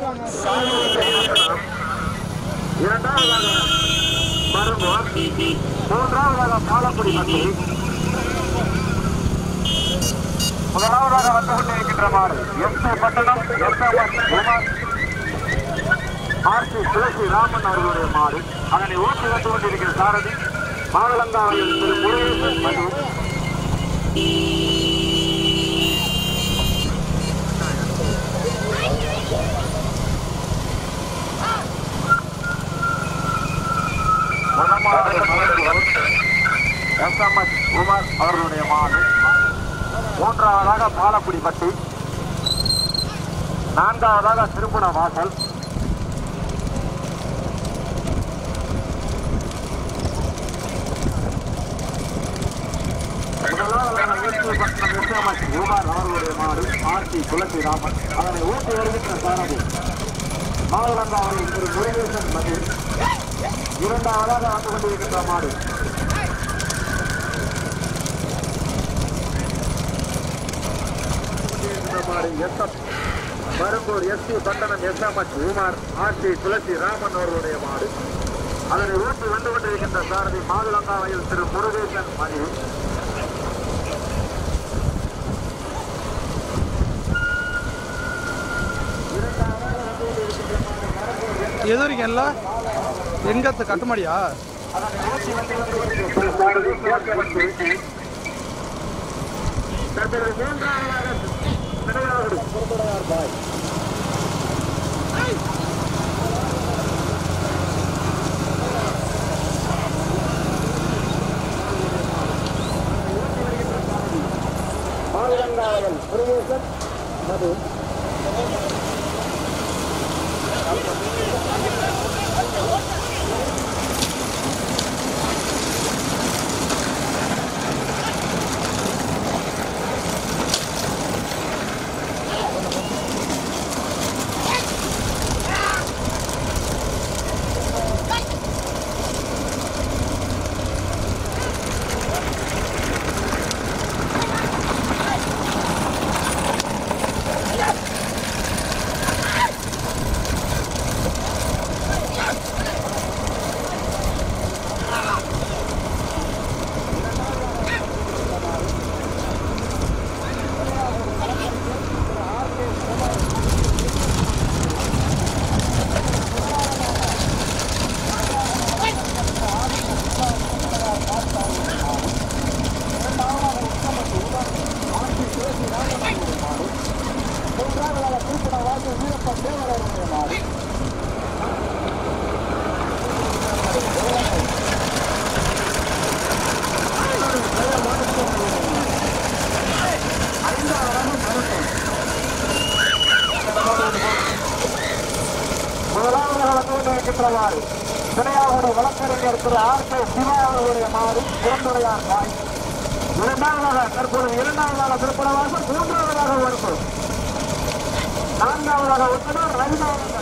இரண்டாவதாக மருந்தூர் மூன்றாவதாக பாலக்குடி மக்கள் முதலாவதாக வந்து கொண்டிருக்கின்ற மாடு S Pattanam S Kumar RC Thulasi Raman அவர்களுடைய மாடு அதனை ஊற்றி வந்து கொண்டிருக்கிற சாரதி மாவளங்காவையில் திரு முருகேசன் மற்றும் எஸ்எம்எஸ் உமர் அவர்களுடைய மாடு மூன்றாவதாக பாலக்குடி பட்டி நான்காவதாக திருப்புண வாசல் முதலாவதாக இயற்கை பட்டினம் எஸ்எம்எஸ் உமர் அவர்களுடைய மாடு ஆர்டி துளசி ராமன் அதனை ஊட்டி வருகின்ற சாரதி மாவளங்காவலில் திரு முருகேசன் மற்றும் இரண்டாவதாக வந்து கொண்டிருக்கின்ற மாடு மாடு SM Marungur SP Pattanam SMH Umar RC Thulasi Raman அவர்களுடைய மாடு அதனை ஊட்டி வந்து கொண்டிருக்கின்ற சாரதி மாதுளங்காவையில் திரு முருகேசன் மணி எது வரைக்கும் எல்லாம் எங்கத்து கட்டுமாடியா சாரதி கேட்கப்பட்டு தற்போது மூன்றாவதாக திருவிழாவிடு பொறுப்புடையார் பாய் மாநிலங்காவல் முருகேசன் மது முதலாவதாக வந்து கொண்டிருக்கின்றவாறு துணையாவுடைய வழக்கறிஞர் திரு ஆர் கே சிவா அவர்களுடைய மாறு புறந்துரையார் பாய் இரண்டாவதாக தற்போது இரண்டாவதாக திருப்பணவாசல் மூன்றாவதாக ஒன்று நான்காவதாக ஒன்பதார் ஐந்தாவதாக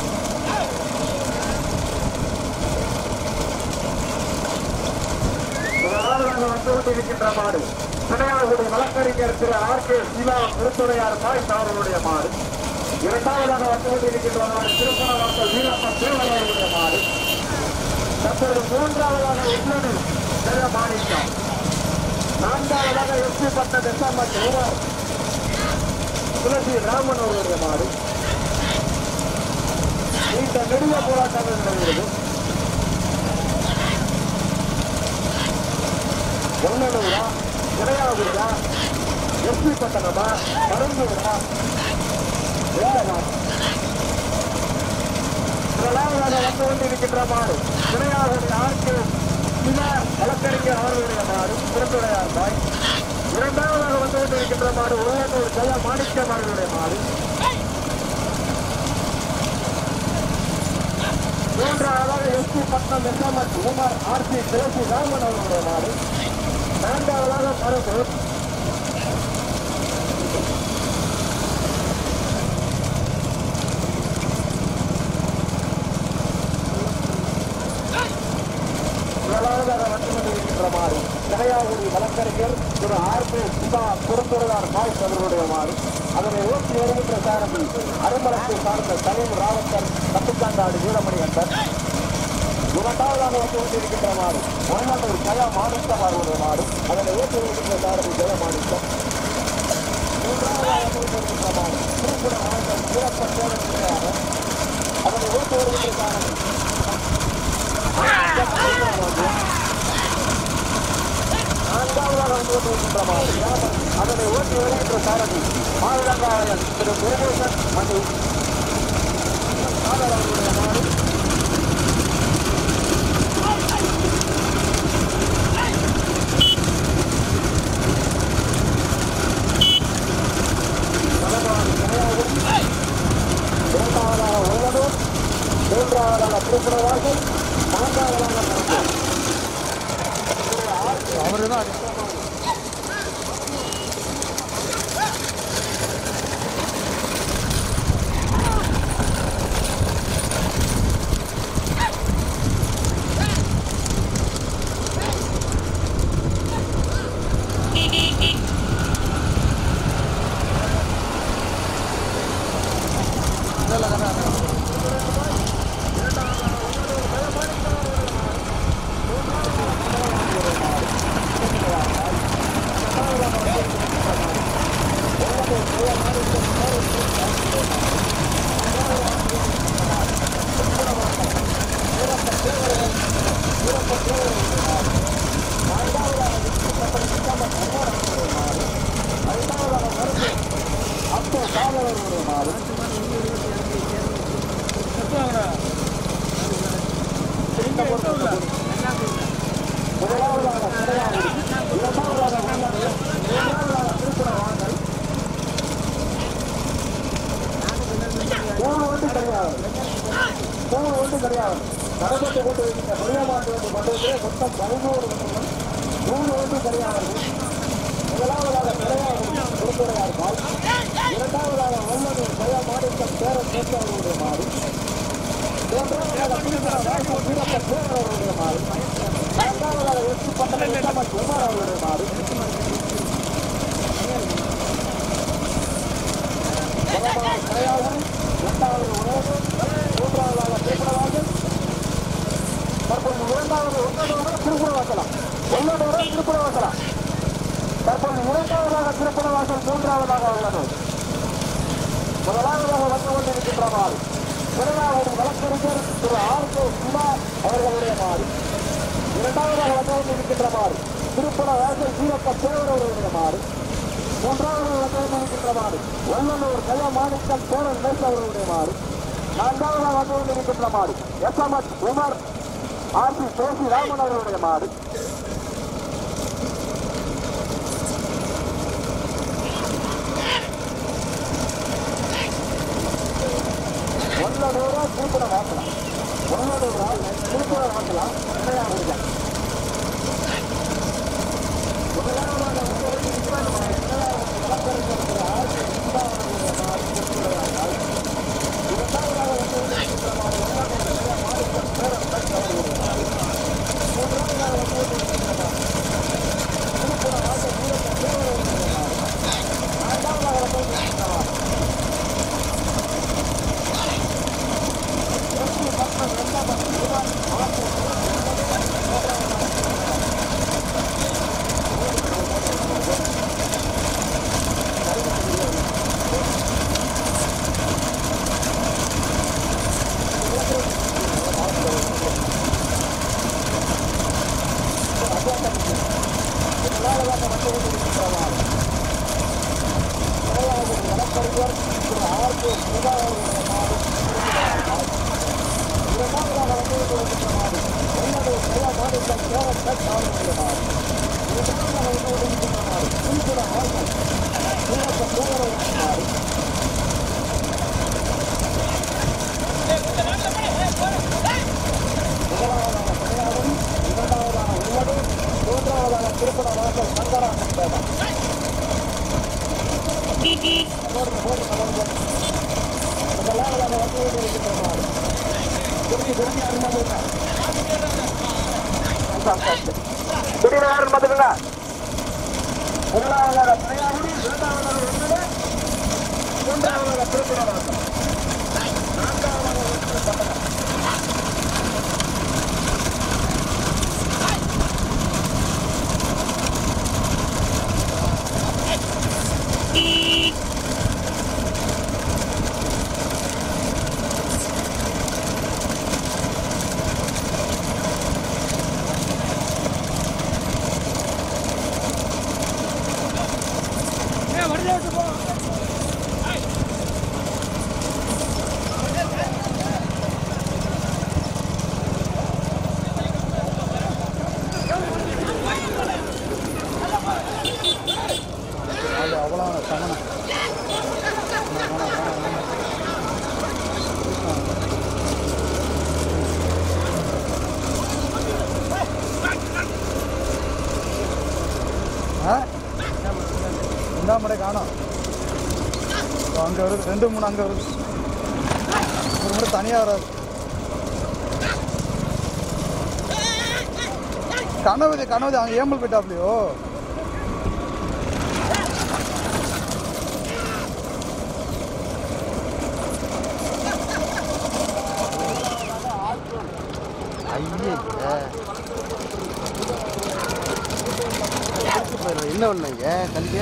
முதலாவதாக வந்து கொண்டிருக்கின்ற மாடு துணையாவுடைய வழக்கறிஞர் திரு ஆர் கே சிவா புறத்துறையார் பாய் அவர்களுடைய மாடு இரண்டாவதாக வந்து கொண்டிருக்கின்ற மாடு திருப்பணவாசல் வீரப்பன் தேவர் அவர்களுடைய மாடு தற்போது மூன்றாவதாக உள்ளது ஜெய மாணிக்கம் நான்காவதாக எஸ்பி பட்ட தெசம்பர் உமர் துளசி ராமன் அவர்களுடைய மாடு இந்த நெடிய போராட்டங்கள் நடைபெறுது ஒன்னூரா இடையாவூரா எஸ்பி பட்டணமா பரந்தூரா வேலமா முதலாவதாக வந்து கொண்டிருக்கின்ற மாடு துணையாவுடைய ஆர்கே சிவா வழக்கறிஞர் அவர்களுடைய மாடு புறத்துடையார் பாய் இரண்டாவதாக வந்து கொண்டிருக்கின்ற மாடு உள்ளூர் ஜெய மாணிக்கம் அவர்களுடைய மாடு மூன்றாவதாக SP Pattam SMS Umar RC Thulasi Raman அவர்களுடைய மாடு நான்காவதாக பரசூர் முதலாவதாக வந்து கொண்டிருக்கின்ற மாடு கடையாகுடி வழக்கறிஞர் திரு ஆர் பி சிவா புறத்துறையார் பாய்ஸ் அவர்களுடைய மாடு அதனை ஓட்டி வருகின்ற சாரதி அரைமலத்தை சார்ந்த தலைவர் ராவத்தர் கட்டுக்காண்டாடு வீரமணி கண்டர் இரண்டாவதாக வந்து கொண்டிருக்கின்ற மாடு ஒன்னூர் கயா மாணிக்கம் அவருடைய மாடு அதனை ஓட்டி வருகின்ற சாரதி ஜெயமாணிக்கம் மூன்றாவதாக வந்து கொண்டிருக்கின்ற மாடு திருப்புட மாவட்டம் வீரப்ப சேவன் அதனை ஓட்டி வருகின்ற சாரதி நான்காவதாக வந்து கொண்டிருக்கின்ற மாடு ராமன். அதனை ஓட்டி வருகின்ற சாரதி மாவிலங்காவலன் திரு முருகேசன் மணி ஆதரவு அவருடைய மாடு இரண்டாவதாக உள்ளதூர் மூன்றாவதாக திருப்புறவாசல் நான்காவதாக மருத்துவம் அவரு தான் அப்போ காவலர்களுடைய மாடு முதலாவதாக கிடையாது இரண்டாவதாக உள்ளது மூன்றாவதாக திருப்புறவாசல் மூணு ஒன்று கிடையாது மூணு ஒன்று கிடையாது நடப்பட்டு கொண்டு வைக்கின்ற மரியாதை வந்து மண்டலத்திலே மொத்தம் பதினோரு வண்டிகள் மூணு ஒன்று கிடையாது முதலாவதாக கிடையாது திருப்புறையார் பால் இரண்டாவதாக வல்லது ஜெய மாணிக்கம் பேர சேர்ந்தவர்களுடைய மாடு மூன்றாவதாக திருப்புற வாசல் வீரப்ப சேவரவருடைய மாடு நான்காவதாக எட்டு பட்டணம் எட்டாமட் உமர் அவருடைய மாடு முதலாவதாக கிடையாது இரண்டாவது உணவு மூன்றாவதாக திருப்புறவாசல் தற்போது இரண்டாவது ஒன்றோட திருப்புறவாசலாம் ஒன்னோட திருப்புறவாசலாம் தற்போது இரண்டாவதாக திருப்புறவாசல் மூன்றாவதாக உள்ளது முதலாவதாக வந்து கொண்டிருக்கின்ற மாடு திருநாவூர் வழக்கறிஞர் திரு ஆர் கே சிவா அவர்களுடைய மாடு இரண்டாவதாக வந்து கொண்டிருக்கின்ற மாடு திருப்புற வாசல் வீரப்ப தேவர் அவர்களுடைய மாடு மூன்றாவதாக வந்து கொண்டிருக்கின்ற மாடு வல்லூர் கயா மாணிக்கம் சேரன் மேஸ் அவர்களுடைய மாடு நான்காவதாக வந்து கொண்டிருக்கின்ற மாடு S M Umar R P சோசி ராமன் அவர்களுடைய மாடு ஒன்னூறு திருப்பண வாசலாம் ஒன்னூறு திருப்பண வாசலாம் நிறையா முடியல முதலாவதாக வந்து வழக்கறிஞர் ஆர் கே சிவா அவர்களுடைய மாடு திருப்பண வாசல் இரண்டாவதாக வந்து கொண்டிருக்கின்ற மாடு வல்லூர் கயா மாணிக்கம் சேரன் மேஸ் அவர்களுடைய மாடு மூன்றாவதாக வந்து கொண்டிருக்கின்ற மாடு திருப்பண வாசல் வீரப்ப தேவர் அவர்களுடைய மாடு நான்காவதாக வந்து கொண்டிருக்கின்ற மாடு திருப்பண வாசல் சங்கராமன் பேட்டா முதலாவதாக வந்து கொண்டிருக்கின்ற மாடு திரும்பி திரும்பி அனுமதிங்க திடீர்னு யாரும் பார்த்துக்கங்க முதலாவதாக பிள்ளையாருடி இரண்டாவதாக ஒன்று மூன்றாவதாக திருப்பணவாசல் நான்காவதாக ஒன்று பட்டணம் அது அவ்வளோ சமணம் ஆ இந்தா மடை காணோம் அங்கே வருது ரெண்டு மூணு அங்கே வருது ஒரு முறை தனியாக வராது கனவுதி கனவுதி அங்கே ஏமல் போயிட்டாப்லையோ ஐயே என்ன பண்ணீங்க கல்விய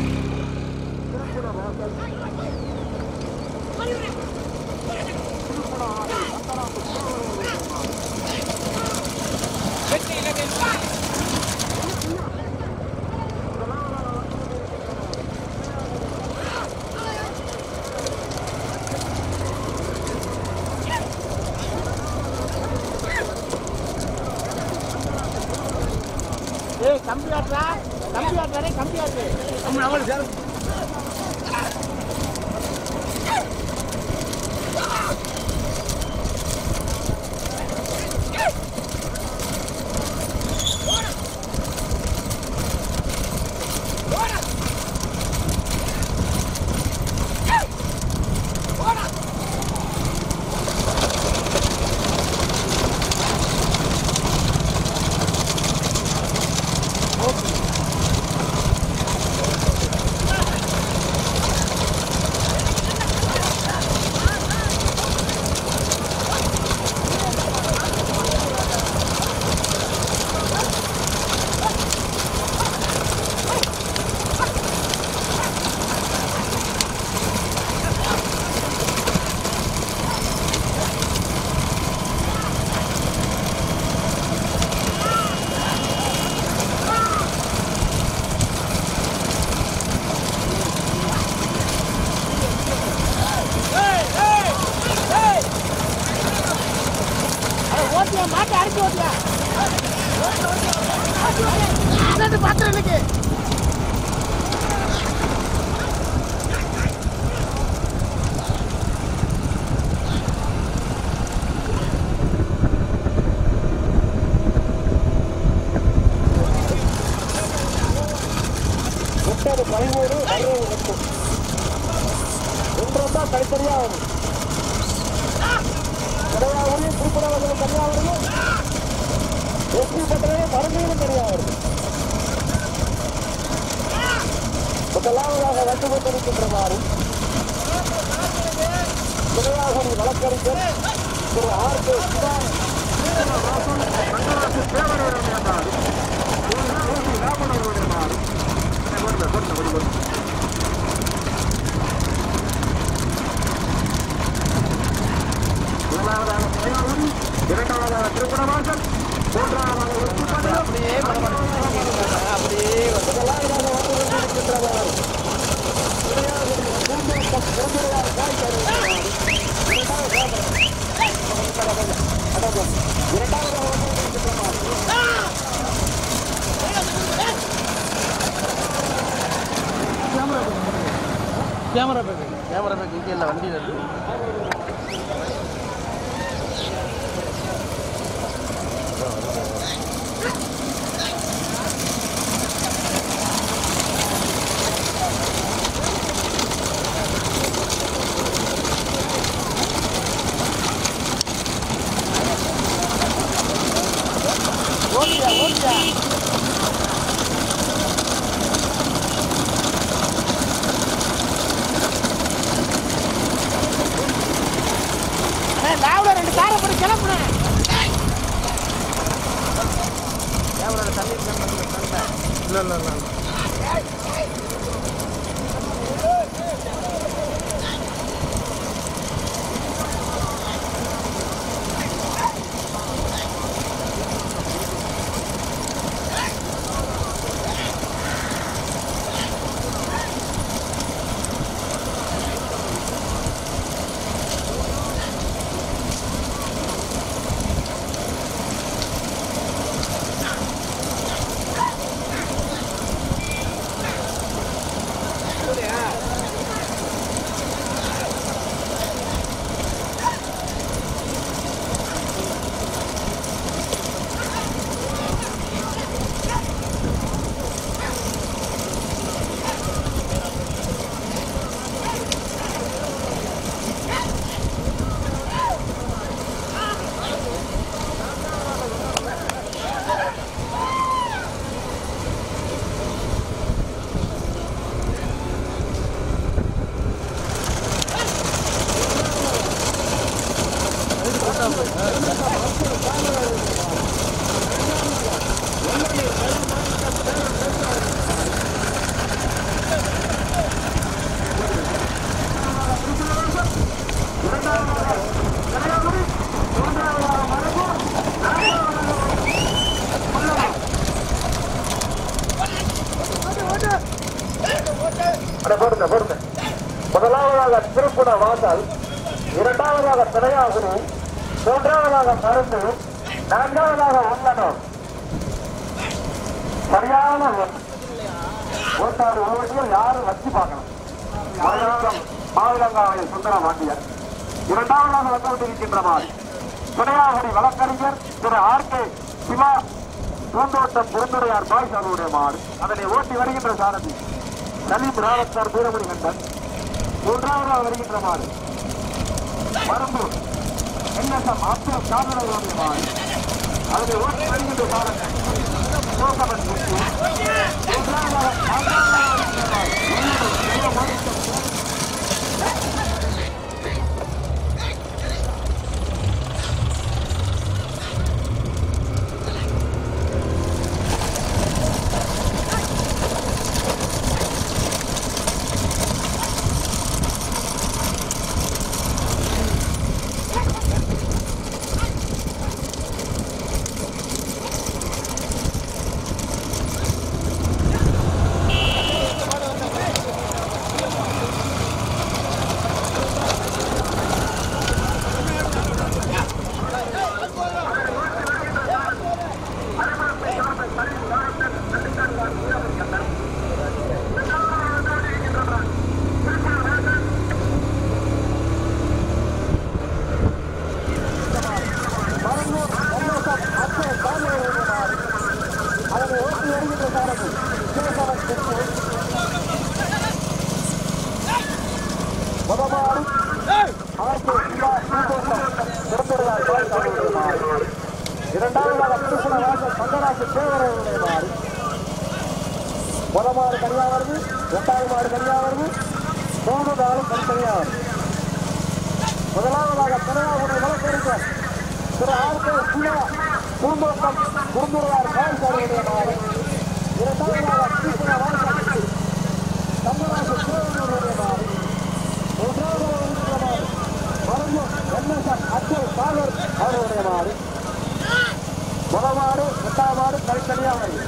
ஏய் கம்பி ஆட்டுறா கம்பி ஆட்டுறாரே கம்பி ஆட்டு ஓட்டியா மாட்டை அடிச்சு ஓட்டியா பார்த்தேன் இன்னைக்கு முப்பது பதிமூணு அறுபது முப்பது ஒன்றரை தான் தனித்தனியா வரும் கன்னியாகுமரி திருப்பணவர்கள் கன்னியாகுமரி வெற்றி பெற்றவே மறுமையிலும் தனியா வருது முதலாவதாக வந்து கொண்டிருக்கின்ற மாதிரி கன்னியாகுமரி வழக்கறிஞர் திரு ஆர் கே சிவா மங்கராசு தேவரையுடைய நாடு ராமனவருடைய நாடு கொடுங்க கொடுங்க கொடுங்க முதலாவதாக கன்னியாகுமரி இரண்டாவதாக திருப்பணவாசல் மூன்றாவதாக வெற்றி அப்படியே அப்படியே முதலாவதாக வந்து கொண்டிருக்கின்றவர் கேமரா பேக்கு கேமரா பேக் இங்கே இல்லை வண்டியில் இருக்கு ஓட்டியா ஓட்டியா கிளம்பு ரெண்டு காரை போட்டு கிளம்புன கேமராவில் தண்ணி இருக்கான்னு இல்லை இல்லை இல்லை அட போடுங்க போடுங்க முதலாவதாக திருப்புட வாசல் இரண்டாவதாக திரையாகுரு மூன்றாவதாக மருந்து நான்காவதாக உள்ளனம் சரியான எண். ஓட்டாறு ஒவ்வொன்றையும் யாரும் வச்சு பார்க்கணும் மலையாளம் மாவிலங்காவை சுந்தர பாண்டியர் இரண்டாவதாக வந்து கொண்டிருக்கின்ற மாதிரி துணையாகுடி வழக்கறிஞர் திரு ஆர் கே சிவா பூந்தோட்டம் புறந்துடையார் பாய்ஸ் அவருடைய மாடு அதனை ஓட்டி வருகின்ற சாரதி சலீம் ராவத்தார் வீரமணி கண்டன் மூன்றாவதாக வருகின்ற மாடு மரும்பூர் என்எஸ்எம் அப்துல் காதலர்களுடைய மாடு அதனை ஓட்டி வருகின்ற சாரதி சோகமன் முத்து மூன்றாவதாக நான்காவதாக வருகின்ற மாடு உள்ளூர் தெய்வ மாணிக்கம் இரண்டாவதாக திருப்பண வாசல் சங்கராசு தேவரையுடைய மாடு முத மாடு தனியா வருது இரண்டாவது மாடு தனியா வருது மூணு நாலு தனித்தனியா வருது முதலாவதாக திரையாவுடைய வழக்கறிஞர் திரு ஆர் கே சிவா பூந்தோட்டம் குறுந்துரையார் காய்ச்சாலையுடைய மாடு இரண்டாவதாக திருப்பண வாசல் சங்கராசு தேவரையுடைய மாடு மூன்றாவதாக வருகின்ற மாடு மருந்து என்எஸ்எம் அப்துல் காதர் அவருடைய மாடு முதல் மாடு எட்டாம் மாடு தனித்தனியா வருது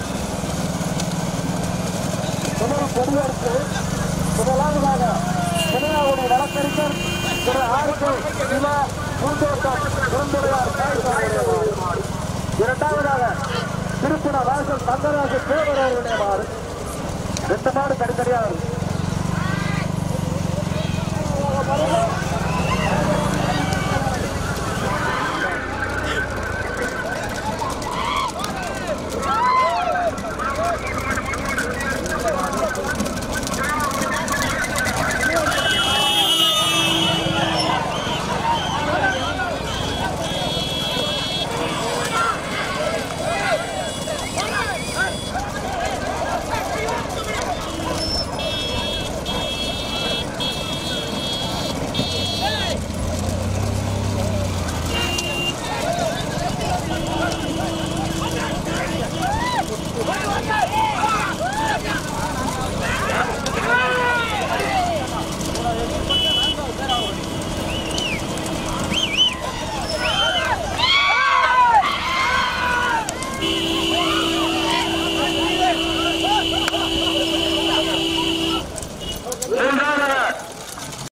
முதல் கொடியரசு முதலாவதாக சென்னையாவுடைய வழக்கறிஞர் திரு ஆருக்கு சிவா பூந்தோட்டம் குறுந்துரையார் காய்ச்சாலையுடைய மாடு இரண்டாவதாக திருப்பண வாசல் தங்கராஜு தேவர் அவருடைய மாடு ரெண்டு மாடு தனித்தனியா வருது